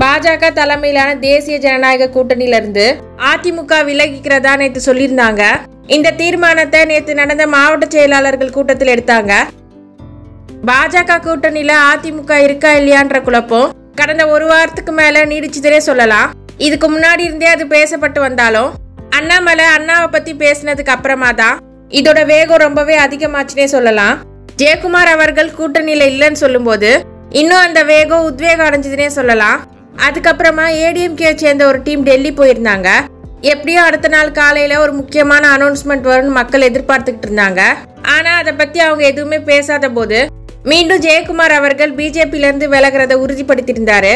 பாஜக தலைமையிலான தேசிய ஜனநாயக கூட்டணியிலிருந்து அதிமுக விலகிக்கிறதா நேற்று சொல்லியிருந்தாங்க இந்த தீர்மானத்தை நேற்று நடந்த மாவட்ட செயலாளர்கள் கூட்டத்தில் எடுத்தாங்க பாஜக கூட்டணியில அதிமுக இருக்கா இல்லையான்ற குழப்பம் கடந்த ஒரு வாரத்துக்கு மேல நீடிச்சுதே சொல்லலாம் இதுக்கு முன்னாடி இருந்தே அது பேசப்பட்டு வந்தாலும் அண்ணாமலை அண்ணாவை பத்தி பேசினதுக்கு அப்புறமா தான் இதோட வேகம் ரொம்பவே அதிகமாச்சுனே சொல்லலாம் ஜெயக்குமார் அவர்கள் கூட்டணியில இல்லைன்னு சொல்லும்போது இன்னும் அந்த வேகம் உத்வேகம் அடைஞ்சதுனே சொல்லலாம் அதுக்கப்புறமா ஏடிஎம்கே சேர்ந்த ஒரு டீம் டெல்லி போயிருந்தாங்க எப்படியும் அடுத்த நாள் காலையில ஒரு முக்கியமான அனௌன்ஸ்மெண்ட் வரும்னு மக்கள் எதிர்பார்த்துக்கிட்டு இருந்தாங்க ஆனா அதை பத்தி அவங்க எதுவுமே பேசாத போது மீண்டும் ஜெயக்குமார் அவர்கள் பிஜேபியில இருந்து விலகிறத உறுதிப்படுத்தியிருந்தாரு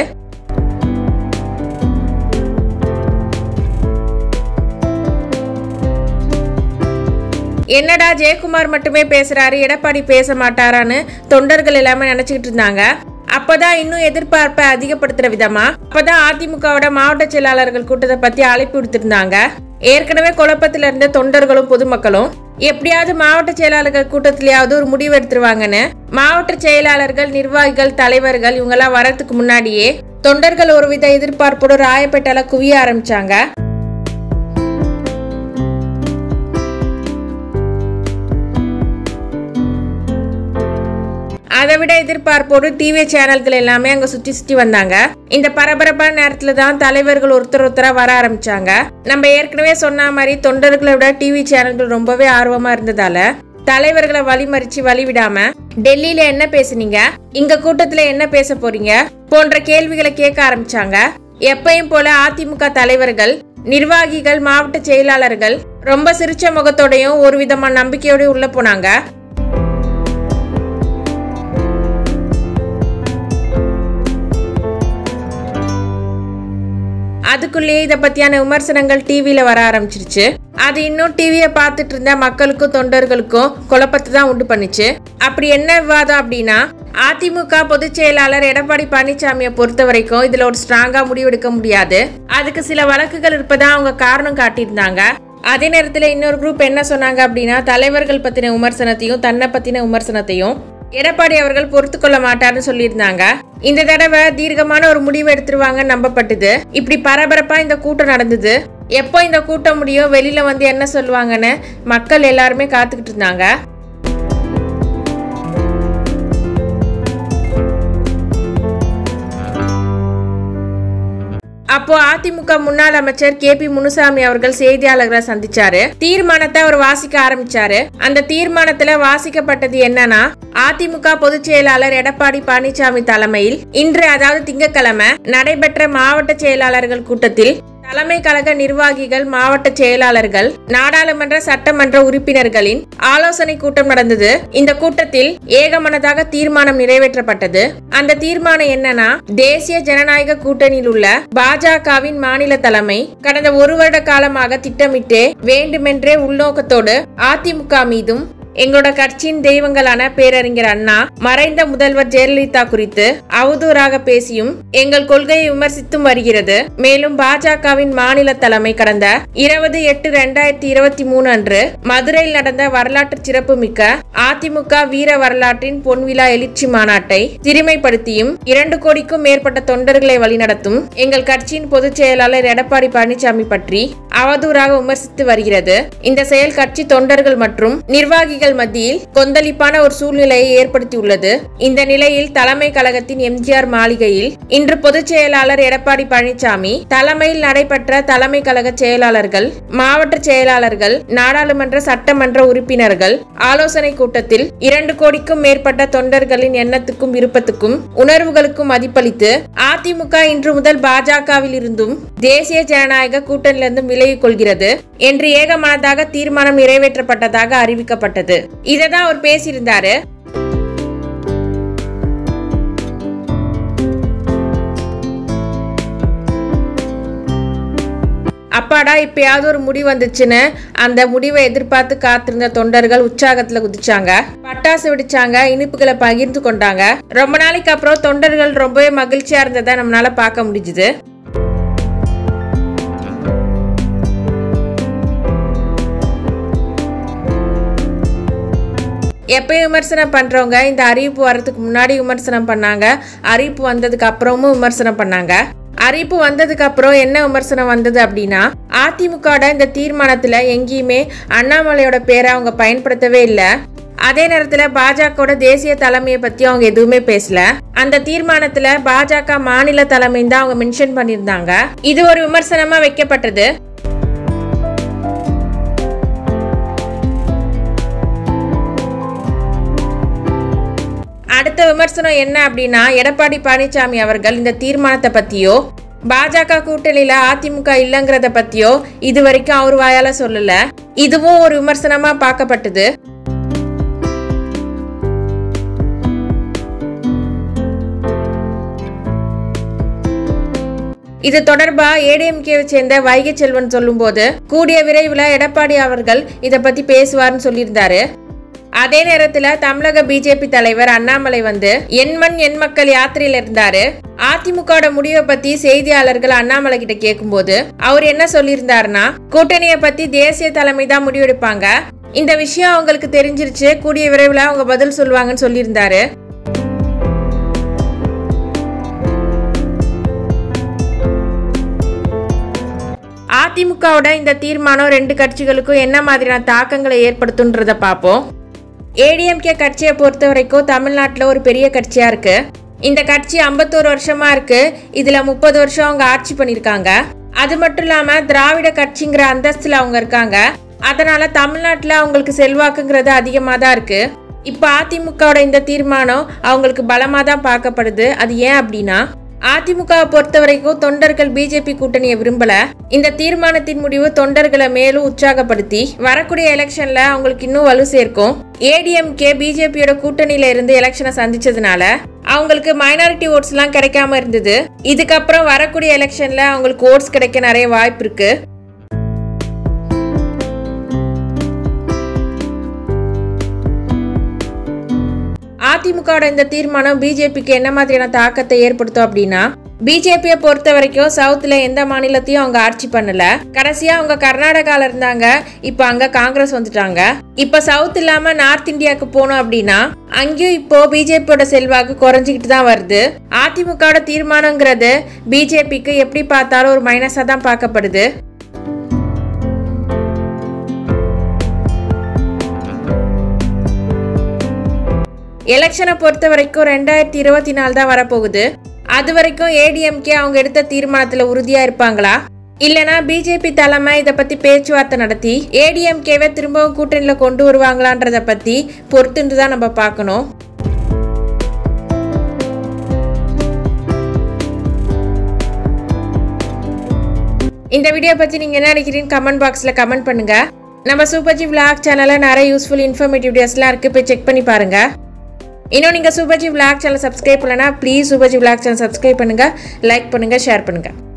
என்னடா ஜெயக்குமார் மட்டுமே பேசுறாரு எடப்பாடி பேச மாட்டாரான்னு தொண்டர்கள் எல்லாமே நினைச்சுக்கிட்டு இருந்தாங்க அப்பதான் இன்னும் எதிர்பார்ப்பை அதிகப்படுத்துற விதமா அப்பதான் அதிமுகவோட மாவட்ட செயலாளர்கள் கூட்டத்தை பத்தி அழைப்பு விடுத்திருந்தாங்க ஏற்கனவே குழப்பத்துல இருந்த தொண்டர்களும் பொதுமக்களும் எப்படியாவது மாவட்ட செயலாளர்கள் கூட்டத்திலேயாவது ஒரு முடிவு எடுத்துருவாங்கன்னு மாவட்ட செயலாளர்கள் நிர்வாகிகள் தலைவர்கள் இவங்கெல்லாம் வரதுக்கு முன்னாடியே தொண்டர்கள் ஒருவித எதிர்பார்ப்போடு ராயப்பேட்டால குவிய ஆரம்பிச்சாங்க அதை விட எதிர்பார்ப்போடு டிவி சேனல்கள் எல்லாமே அங்க சுத்தி சுத்தி வந்தாங்க இந்த பரபரப்பான நேரத்துல தான் தலைவர்கள் ஒருத்தர் ஒருத்தரா வர ஆரம்பிச்சாங்க நம்ம ஏற்கனவே சொன்ன மாதிரி தொண்டர்களை விட டிவி சேனல்கள் ரொம்பவே ஆர்வமா இருந்ததால தலைவர்களை வழிமறிச்சு வழிவிடாம டெல்லியில என்ன பேசுனீங்க இங்க கூட்டத்துல என்ன பேச போறீங்க போன்ற கேள்விகளை கேட்க ஆரம்பிச்சாங்க எப்பயும் போல அதிமுக தலைவர்கள் நிர்வாகிகள் மாவட்ட செயலாளர்கள் ரொம்ப சிரிச்ச முகத்தோடையும் ஒரு விதமான நம்பிக்கையோடயும் உள்ள போனாங்க அதுக்குள்ளேயே இதை பத்தியான விமர்சனங்கள் டிவியில வர ஆரம்பிச்சிருச்சு அது இன்னும் டிவியை பார்த்துட்டு இருந்த மக்களுக்கும் தொண்டர்களுக்கும் குழப்பத்தை தான் உண்டு பண்ணுச்சு அப்படி என்ன விவாதம் அப்படின்னா அதிமுக பொதுச் செயலாளர் எடப்பாடி பழனிசாமியை பொறுத்த வரைக்கும் இதுல ஒரு ஸ்ட்ராங்கா முடிவெடுக்க முடியாது அதுக்கு சில வழக்குகள் இருப்பதா அவங்க காரணம் காட்டியிருந்தாங்க அதே நேரத்தில் இன்னொரு குரூப் என்ன சொன்னாங்க அப்படின்னா தலைவர்கள் பத்தின விமர்சனத்தையும் தன்னை பத்தின விமர்சனத்தையும் எடப்பாடி அவர்கள் பொறுத்து கொள்ள மாட்டார்னு சொல்லியிருந்தாங்க இந்த தடவை தீர்க்கமான ஒரு முடிவு எடுத்துருவாங்கன்னு நம்பப்பட்டது இப்படி பரபரப்பா இந்த கூட்டம் நடந்தது எப்போ இந்த கூட்டம் முடியும் வெளியில வந்து என்ன சொல்லுவாங்கன்னு மக்கள் எல்லாருமே காத்துக்கிட்டு இருந்தாங்க அப்போ அதிமுக முன்னாள் அமைச்சர் கே பி முனுசாமி அவர்கள் செய்தியாளர்களை சந்திச்சாரு தீர்மானத்தை அவர் வாசிக்க ஆரம்பிச்சாரு அந்த தீர்மானத்துல வாசிக்கப்பட்டது என்னன்னா அதிமுக பொதுச் செயலாளர் எடப்பாடி பழனிசாமி தலைமையில் இன்று அதாவது திங்கட்கிழமை நடைபெற்ற மாவட்ட செயலாளர்கள் கூட்டத்தில் தலைமை கழக நிர்வாகிகள் மாவட்ட செயலாளர்கள் நாடாளுமன்ற சட்டமன்ற உறுப்பினர்களின் ஆலோசனை கூட்டம் நடந்தது இந்த கூட்டத்தில் ஏகமனதாக தீர்மானம் நிறைவேற்றப்பட்டது அந்த தீர்மானம் என்னன்னா தேசிய ஜனநாயக கூட்டணியில் உள்ள பாஜகவின் மாநில தலைமை கடந்த ஒரு வருட காலமாக திட்டமிட்டே வேண்டுமென்றே உள்நோக்கத்தோடு அதிமுக மீதும் எங்களோட கட்சியின் தெய்வங்களான பேரறிஞர் அண்ணா மறைந்த முதல்வர் ஜெயலலிதா குறித்து அவதூறாக பேசியும் எங்கள் கொள்கையை விமர்சித்தும் வருகிறது மேலும் பாஜகவின் மாநில தலைமை கடந்த இருபது எட்டு ரெண்டாயிரத்தி இருபத்தி மூணு அன்று மதுரையில் நடந்த வரலாற்று சிறப்புமிக்க அதிமுக வீர வரலாற்றின் பொன்விழா எழுச்சி மாநாட்டை சிறுமைப்படுத்தியும் இரண்டு கோடிக்கும் மேற்பட்ட தொண்டர்களை வழிநடத்தும் எங்கள் கட்சியின் பொதுச் செயலாளர் எடப்பாடி பழனிசாமி பற்றி அவதூறாக விமர்சித்து வருகிறது இந்த செயல் கட்சி தொண்டர்கள் மற்றும் நிர்வாகிகள் மத்தியில் கொந்தளிப்பான ஒரு சூழ்நிலையை ஏற்படுத்தியுள்ளது இந்த நிலையில் தலைமை கழகத்தின் எம்ஜிஆர் மாளிகையில் இன்று பொதுச் செயலாளர் எடப்பாடி பழனிசாமி தலைமையில் நடைபெற்ற தலைமை கழக செயலாளர்கள் மாவட்ட செயலாளர்கள் நாடாளுமன்ற சட்டமன்ற உறுப்பினர்கள் ஆலோசனை கூட்டத்தில் இரண்டு கோடிக்கும் மேற்பட்ட தொண்டர்களின் எண்ணத்துக்கும் விருப்பத்துக்கும் உணர்வுகளுக்கும் மதிப்பளித்து அதிமுக இன்று முதல் பாஜகவில் இருந்தும் தேசிய ஜனநாயக கூட்டணியிலிருந்தும் விலகிக் கொள்கிறது என்று ஏகமனதாக தீர்மானம் நிறைவேற்றப்பட்டதாக அறிவிக்கப்பட்டது இதை தான் அவர் பேசியிருந்தாரு அப்பாடா இப்பயாவது ஒரு முடிவு வந்துச்சுன்னு அந்த முடிவை எதிர்பார்த்து காத்திருந்த தொண்டர்கள் உற்சாகத்துல குதிச்சாங்க பட்டாசு வெடிச்சாங்க இனிப்புகளை பகிர்ந்து கொண்டாங்க ரொம்ப நாளைக்கு அப்புறம் தொண்டர்கள் ரொம்பவே மகிழ்ச்சியா இருந்ததை நம்மளால பார்க்க முடிஞ்சுது எப்பயும் விமர்சனம் பண்றவங்க இந்த அறிவிப்பு வர்றதுக்கு முன்னாடி விமர்சனம் பண்ணாங்க அறிவிப்பு வந்ததுக்கு அப்புறமும் விமர்சனம் பண்ணாங்க அறிவிப்பு வந்ததுக்கு அப்புறம் என்ன விமர்சனம் வந்தது அப்படின்னா அதிமுகவோட இந்த தீர்மானத்துல எங்கேயுமே அண்ணாமலையோட பேரை அவங்க பயன்படுத்தவே இல்லை அதே நேரத்துல பாஜகவோட தேசிய தலைமையை பத்தி அவங்க எதுவுமே பேசல அந்த தீர்மானத்துல பாஜக மாநில தலைமை தான் அவங்க மென்ஷன் பண்ணியிருந்தாங்க இது ஒரு விமர்சனமா வைக்கப்பட்டது அடுத்த விமர்சனம் என்ன அப்படின்னா எடப்பாடி பழனிசாமி அவர்கள் இந்த தீர்மானத்தை பத்தியோ பாஜக கூட்டணியில அதிமுக இல்லைங்கிறத பத்தியோ இது வரைக்கும் அவர் வாயால சொல்லல இதுவும் ஒரு விமர்சனமா பார்க்கப்பட்டது இது தொடர்பா ஏடிஎம்கேவை சேர்ந்த வைகை செல்வன் சொல்லும்போது கூடிய விரைவில் எடப்பாடி அவர்கள் இதை பத்தி பேசுவார்னு சொல்லியிருந்தாரு அதே நேரத்துல தமிழக பிஜேபி தலைவர் அண்ணாமலை வந்து என் மண் என் மக்கள் யாத்திரையில இருந்தாரு அதிமுகவோட முடிவை பத்தி செய்தியாளர்கள் அண்ணாமலை கிட்ட கேட்கும்போது அவர் என்ன சொல்லியிருந்தாருன்னா கூட்டணியை பத்தி தேசிய தலைமை தான் முடிவெடுப்பாங்க இந்த விஷயம் அவங்களுக்கு தெரிஞ்சிருச்சு கூடிய விரைவில் அவங்க பதில் சொல்லுவாங்கன்னு சொல்லியிருந்தாரு அதிமுகவோட இந்த தீர்மானம் ரெண்டு கட்சிகளுக்கும் என்ன மாதிரியான தாக்கங்களை ஏற்படுத்துன்றத பார்ப்போம் ஏடிஎம்கே கட்சியை பொறுத்த வரைக்கும் தமிழ்நாட்டில் ஒரு பெரிய கட்சியாக இருக்கு இந்த கட்சி ஐம்பத்தோரு வருஷமா இருக்கு இதுல முப்பது வருஷம் அவங்க ஆட்சி பண்ணியிருக்காங்க அது மட்டும் இல்லாம திராவிட கட்சிங்கிற அந்தஸ்துல அவங்க இருக்காங்க அதனால தமிழ்நாட்டில் அவங்களுக்கு செல்வாக்குங்கிறது அதிகமாக தான் இருக்கு இப்போ அதிமுகவோட இந்த தீர்மானம் அவங்களுக்கு பலமாக தான் பார்க்கப்படுது அது ஏன் அப்படின்னா அதிமுகவை பொறுத்த வரைக்கும் தொண்டர்கள் பிஜேபி கூட்டணியை விரும்பல இந்த தீர்மானத்தின் முடிவு தொண்டர்களை மேலும் உற்சாகப்படுத்தி வரக்கூடிய எலெக்ஷன்ல அவங்களுக்கு இன்னும் வலு சேர்க்கும் ஏடிஎம்கே பிஜேபியோட கூட்டணியில இருந்து எலெக்ஷனை சந்திச்சதுனால அவங்களுக்கு மைனாரிட்டி ஓட்ஸ் எல்லாம் கிடைக்காம இருந்தது இதுக்கப்புறம் வரக்கூடிய எலெக்ஷன்ல அவங்களுக்கு ஓட்ஸ் கிடைக்க நிறைய வாய்ப்பு இருக்கு அதிமுகவோட இந்த தீர்மானம் பிஜேபிக்கு என்ன மாதிரியான தாக்கத்தை ஏற்படுத்தும் அப்படின்னா பிஜேபியை பொறுத்த வரைக்கும் சவுத்தில் எந்த மாநிலத்தையும் அவங்க ஆட்சி பண்ணல கடைசியா அவங்க கர்நாடகால இருந்தாங்க இப்போ அங்க காங்கிரஸ் வந்துட்டாங்க இப்போ சவுத் இல்லாம நார்த் இந்தியாவுக்கு போனோம் அப்படின்னா அங்கேயும் இப்போ பிஜேபியோட செல்வாக்கு குறைஞ்சிக்கிட்டு தான் வருது அதிமுகவோட தீர்மானங்கிறது பிஜேபிக்கு எப்படி பார்த்தாலும் ஒரு மைனஸா தான் பார்க்கப்படுது எலெக்ஷனை பொறுத்த வரைக்கும் ரெண்டாயிரத்தி இருபத்தி நாலு தான் வரப்போகுது அது வரைக்கும் ஏடிஎம்கே அவங்க எடுத்த தீர்மானத்தில் உறுதியாக இருப்பாங்களா இல்லனா பிஜேபி தலைமை இதை பற்றி பேச்சுவார்த்தை நடத்தி ஏடிஎம்கேவை திரும்பவும் கூட்டணியில் கொண்டு வருவாங்களான்றத பற்றி பொறுத்துட்டு தான் நம்ம பார்க்கணும் இந்த வீடியோ பற்றி நீங்கள் என்ன நினைக்கிறீங்க கமெண்ட் பாக்ஸில் கமெண்ட் பண்ணுங்க நம்ம சூப்பர்ஜி விளாக் சேனலில் நிறைய யூஸ்ஃபுல் இன்ஃபர்மேட்டிவ் வீடியோஸ்லாம் இருக்குது போய் செக் பண்ணி பாருங்கள் இன்னும் நீங்கள் சூப்பர்ஜி விளாக் சேனல் சப்ஸ்கிரைப் பண்ணலன்னா please Superji vlog channel subscribe பண்ணுங்கள் லைக் பண்ணுங்கள் ஷேர் பண்ணுங்கள்